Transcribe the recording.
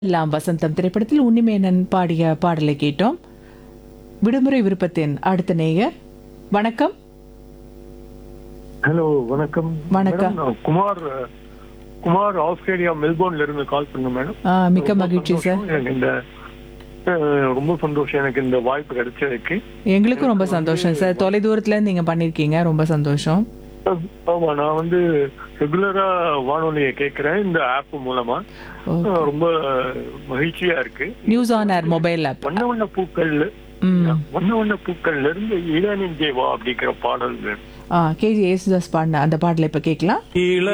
எல்லாம் வசந்தம் திரைப்படத்தில் உன்னிமேனன் பாடிய பாடலை கேட்டோம் விடுமுறை விருப்பத்தின் அடுத்த நேயர் வணக்கம் ஹலோ வணக்கம் வணக்கம். மேடம், நான் குமார் அஹ், குமார் ஆஸ்திரேலியா மெல்போர்ன்ல இருந்து கால் பண்ண மேடம் ஆ, மிக்க ரொம்ப மகிழ்ச்சி சார் சந்தோஷம். எனக்கு இந்த அஹ், ரொம்ப சந்தோஷம் எனக்கு இந்த வாய்ப்பு கிடைச்சதுக்கு எங்களுக்கும் ரொம்ப சந்தோஷம் சார் தொலை தூரத்துல இருந்து நீங்க பண்ணிருக்கீங்க ரொம்ப சந்தோஷம் அஹ், ஆமா நான் வந்து ரெகுலரா வானொலியை கேட்கிறேன் இந்த ஆப் மூலமா ஓ. அஹ், ரொம்ப மகிழ்ச்சியா இருக்கு news on air mobile app வண்ண வண்ண பூக்கள் ம் வண்ண வண்ண பூக்கள்ல இருந்து இளநெஞ்சே வா அப்படிங்கிற பாடல் வேணும் ஆ கேஜி ஏசுதாஸ் பாடின அந்த பாடலை இப்ப கேட்கலாம் இள